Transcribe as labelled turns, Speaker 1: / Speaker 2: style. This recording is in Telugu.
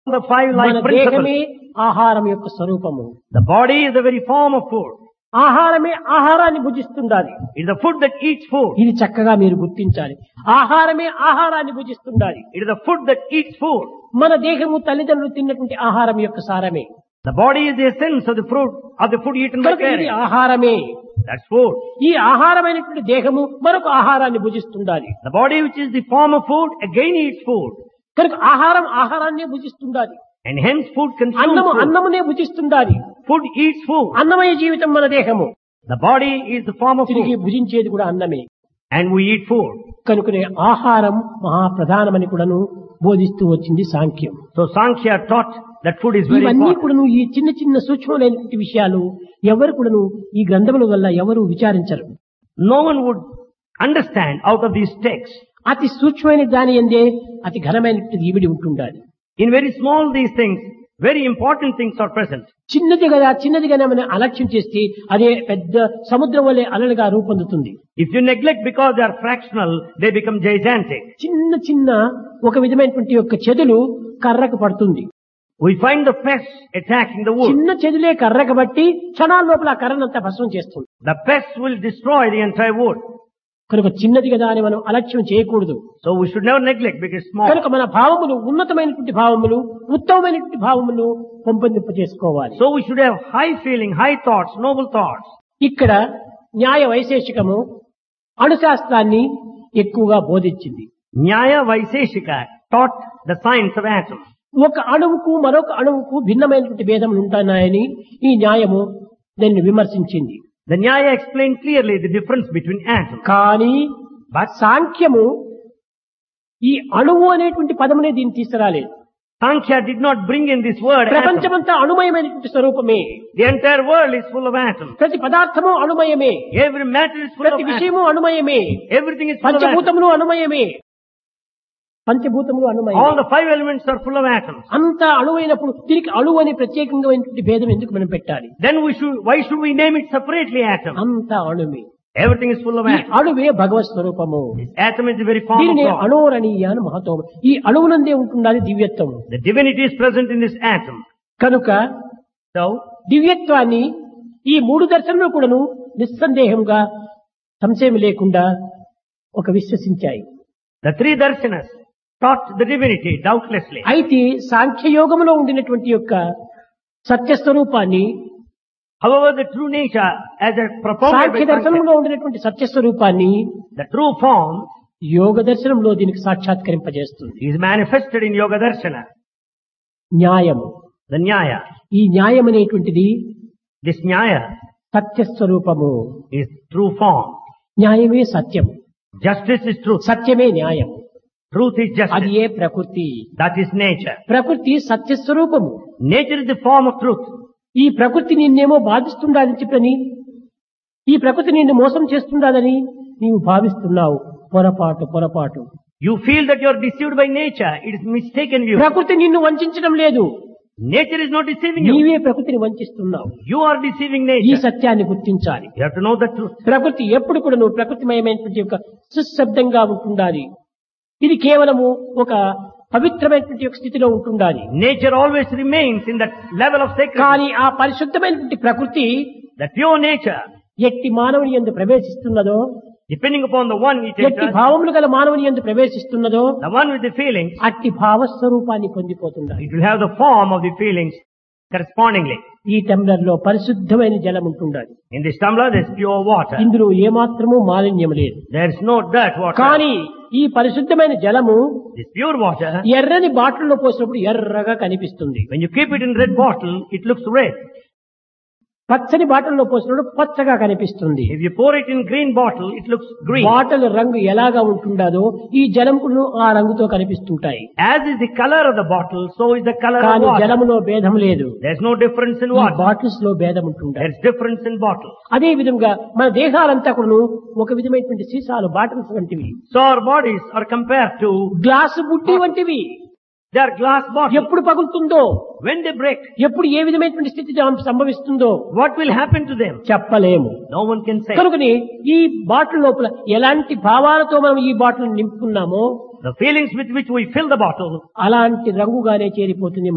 Speaker 1: the five
Speaker 2: మన
Speaker 1: life principles.
Speaker 2: దేహమే ఆహారం యొక్క స్వరూపము
Speaker 1: The body is the very form of food.
Speaker 2: ఆహారమే ఆహారాన్ని భుజిస్తుండాలి
Speaker 1: It is the food that eats food.
Speaker 2: ఇది చక్కగా మీరు గుర్తించాలి ఆహారమే ఆహారాన్ని భుజిస్తుండాలి
Speaker 1: It is the food that eats food.
Speaker 2: మన దేహము తల్లిదండ్రులు తిన్నటువంటి ఆహారం యొక్క సారమే
Speaker 1: The body is the essence of the fruit of the food eaten by
Speaker 2: కనుక ఇది
Speaker 1: parents.
Speaker 2: ఆహారమే
Speaker 1: That's food.
Speaker 2: ఈ ఆహారమైనటువంటి దేహము మరొక ఆహారాన్ని భుజిస్తుండాలి
Speaker 1: The body which is the form of food again eats food.
Speaker 2: కనుక ఆహారం ఆహారాన్నే భుజిస్తుండాలి
Speaker 1: And hence food consumes
Speaker 2: అన్నము
Speaker 1: food.
Speaker 2: అన్నమునే భుజిస్తుండాలి
Speaker 1: Food eats food.
Speaker 2: అన్నమయ జీవితం మన దేహము
Speaker 1: The body is the form of
Speaker 2: తిరిగి
Speaker 1: food.
Speaker 2: భుజించేది కూడా అన్నమే
Speaker 1: And we eat food.
Speaker 2: కనుకనే ఆహారం మహాప్రధానమని కూడాను బోధిస్తూ వచ్చింది సాంఖ్యం
Speaker 1: So Sankhya taught that food is very
Speaker 2: ఇవన్నీ
Speaker 1: important.
Speaker 2: కూడాను ఈ చిన్న చిన్న సూక్ష్మమైనటువంటి విషయాలు ఎవరు కూడాను ఈ గ్రంథముల వల్ల ఎవరు విచారించరు
Speaker 1: No one would understand out of these texts.
Speaker 2: అతి సూక్ష్మమైన దాని ఎందే అతి ఘనమైనటువంటి ఈవిడి ఉంటుండాలి
Speaker 1: In very small these things, very important things are present.
Speaker 2: చిన్నది కదా చిన్నది కదా మనం అలక్ష్యం చేస్తే అదే పెద్ద సముద్రం వల్లే అలలుగా రూపొందుతుంది
Speaker 1: If you neglect because they are fractional, they become gigantic.
Speaker 2: చిన్న చిన్న ఒక విధమైనటువంటి యొక్క చెదులు కర్రకు పడుతుంది
Speaker 1: We find the pests attacking the wood.
Speaker 2: చిన్న చెదులే కర్రకు బట్టి క్షణాల లోపల ఆ కర్రనంతా భస్మం చేస్తుంది
Speaker 1: The pests will destroy the entire wood.
Speaker 2: కనుక చిన్నది కదా అని మనం అలక్ష్యం చేయకూడదు
Speaker 1: So we should never neglect because it's small.
Speaker 2: కనుక మన భావములు ఉన్నతమైనటువంటి భావములు ఉత్తమమైనటువంటి భావములు పెంపొందింప చేసుకోవాలి
Speaker 1: So we should have high feeling, high thoughts, noble thoughts.
Speaker 2: ఇక్కడ న్యాయ వైశేషికము అణుశాస్త్రాన్ని ఎక్కువగా బోధించింది
Speaker 1: Nyaya Vaiseshika taught the science of atoms.
Speaker 2: ఒక అణువుకు మరొక అణువుకు భిన్నమైనటువంటి భేదములు ఉంటున్నాయని ఈ న్యాయము దాన్ని విమర్శించింది
Speaker 1: The Nyaya explained clearly the difference between atoms.
Speaker 2: కానీ
Speaker 1: But
Speaker 2: సాంఖ్యము ఈ అణువు అనేటువంటి పదమునే దీన్ని తీసుకురాలేదు
Speaker 1: Sankhya did not bring in this word atom.
Speaker 2: ప్రపంచమంతా అణుమయమైనటువంటి స్వరూపమే
Speaker 1: The entire world is full of atoms.
Speaker 2: ప్రతి పదార్థము అణుమయమే
Speaker 1: Every matter is full of
Speaker 2: ప్రతి
Speaker 1: atoms.
Speaker 2: విషయము అణుమయమే
Speaker 1: Everything is full of atoms.
Speaker 2: పంచభూతములు అణుమయమే పంచభూతములు
Speaker 1: All
Speaker 2: అణుమయమే
Speaker 1: the five elements are full of atoms.
Speaker 2: అంత అణువైనప్పుడు దీనికి అణువు అని ప్రత్యేకంగా భేదం ఎందుకు మనం పెట్టాలి
Speaker 1: Then we should, why should we name it separately atom?
Speaker 2: అంత అణుమే
Speaker 1: Everything is full of
Speaker 2: ఈ
Speaker 1: atoms.
Speaker 2: అణువే భగవత్ స్వరూపము
Speaker 1: Atom is the very form of
Speaker 2: దీనిని
Speaker 1: God.
Speaker 2: అణోరణీయ అని మహత్వం ఈ అణువునందే ఉంటుండాలి దివ్యత్వం
Speaker 1: The divinity is present in this atom.
Speaker 2: కనుక
Speaker 1: So,
Speaker 2: దివ్యత్వాన్ని ఈ మూడు దర్శనములు కూడాను నిస్సందేహంగా సంశయం లేకుండా ఒక విశ్వసించాయి
Speaker 1: the three darshanas taught the divinity doubtlessly.
Speaker 2: అయితే సాంఖ్యయోగంలో ఉండినటువంటి యొక్క సత్యస్వరూపాన్ని
Speaker 1: However, the true nature as a propounded
Speaker 2: Sankhya
Speaker 1: by Sankhya,
Speaker 2: దర్శనంలో ఉండినటువంటి సత్యస్వరూపాన్ని
Speaker 1: the true form
Speaker 2: యోగ దర్శనంలో దీనికి సాక్షాత్కరింపజేస్తుంది
Speaker 1: is manifested in Yoga Darshana,
Speaker 2: న్యాయము
Speaker 1: the Nyaya.
Speaker 2: ఈ న్యాయం అనేటువంటిది
Speaker 1: This Nyaya
Speaker 2: సత్యస్వరూపము
Speaker 1: is true form.
Speaker 2: న్యాయమే సత్యం
Speaker 1: Justice is truth.
Speaker 2: సత్యమే న్యాయం
Speaker 1: Truth is
Speaker 2: అది
Speaker 1: justice.
Speaker 2: ఏ ప్రకృతి
Speaker 1: That is nature.
Speaker 2: ప్రకృతి సత్యస్వరూపము
Speaker 1: Nature is the form of truth.
Speaker 2: ఈ ప్రకృతి నిన్నేమో బాధిస్తుండాలని చెప్పని ఈ ప్రకృతి నిన్ను మోసం చేస్తుండాలని నీవు భావిస్తున్నావు పొరపాటు పొరపాటు
Speaker 1: You feel that you are deceived by nature. It is mistaken view.
Speaker 2: ప్రకృతి నిన్ను వంచడం లేదు
Speaker 1: Nature is not deceiving you.
Speaker 2: నీవే ప్రకృతిని వంచిస్తున్నావు
Speaker 1: You are deceiving
Speaker 2: ఈ
Speaker 1: nature.
Speaker 2: సత్యాన్ని గుర్తించాలి
Speaker 1: You have to know the truth.
Speaker 2: ప్రకృతి ఎప్పుడు కూడా నువ్వు ప్రకృతిమయమైనటువంటి యొక్క సుశబ్దంగా ఉంటుండాలి ఇది కేవలము ఒక పవిత్రమైనటువంటి ఒక స్థితిలో ఉంటుండాలి
Speaker 1: Nature always remains in that level of sacredness.
Speaker 2: కానీ ఆ పరిశుద్ధమైనటువంటి ప్రకృతి
Speaker 1: The pure nature,
Speaker 2: ఎట్టి మానవుని ఎందు ప్రవేశిస్తున్నదో
Speaker 1: depending upon the one it
Speaker 2: ఎట్టి
Speaker 1: enters,
Speaker 2: భావములు గల మానవుని ఎందు ప్రవేశిస్తున్నదో
Speaker 1: the one with the feelings,
Speaker 2: అట్టి భావస్వరూపాన్ని పొందిపోతుండాలి
Speaker 1: it will have the form of the feelings correspondingly.
Speaker 2: ఈ టంబ్లర్ లో పరిశుద్ధమైన జలం ఉంటుండాలి
Speaker 1: In this tumbler, there is pure water.
Speaker 2: ఇందులో ఏమాత్రము మాలిన్యం లేదు
Speaker 1: There is no dirt water.
Speaker 2: కానీ ఈ పరిశుద్ధమైన జలము
Speaker 1: This pure water,
Speaker 2: ఎర్రని బాటిల్లో పోసినప్పుడు ఎర్రగా కనిపిస్తుంది
Speaker 1: when you keep it in red bottle, it looks red.
Speaker 2: పచ్చని బాటిల్లో పోసినప్పుడు పచ్చగా కనిపిస్తుంది
Speaker 1: If you pour it in green bottle, it looks green.
Speaker 2: Bottle రంగు ఎలాగా ఉంటుండదో ఈ జలం కూడా ఆ రంగుతో కనిపిస్తుంటాయి
Speaker 1: As is the color of the bottle, so is the color of
Speaker 2: కానీ
Speaker 1: water.
Speaker 2: జలములో భేదం లేదు
Speaker 1: There's no difference in
Speaker 2: ఈ
Speaker 1: water.
Speaker 2: బాటిల్స్ లో భేదం ఉంటుంటాయి
Speaker 1: There's difference in bottles.
Speaker 2: అదే విధంగా మన దేహాలంతా కూడా ఒక విధమైనటువంటి సీసాలు బాటిల్స్ వంటివి
Speaker 1: So our bodies are compared to,
Speaker 2: glass బుడ్డి వంటివి
Speaker 1: they are glass bottles.
Speaker 2: ఎప్పుడు పగులుతుందో
Speaker 1: When they break,
Speaker 2: ఎప్పుడు ఏ విధమైనటువంటి స్థితి సంభవిస్తుందో
Speaker 1: what will happen to them?
Speaker 2: చెప్పలేము
Speaker 1: No one can say.
Speaker 2: కనుకని ఈ బాటిల్ లోపల ఎలాంటి భావాలతో మనం ఈ బాటిల్ నింపుకున్నామో
Speaker 1: The feelings with which we fill the bottle
Speaker 2: అలాంటి రంగుగానే చేరిపోతుంది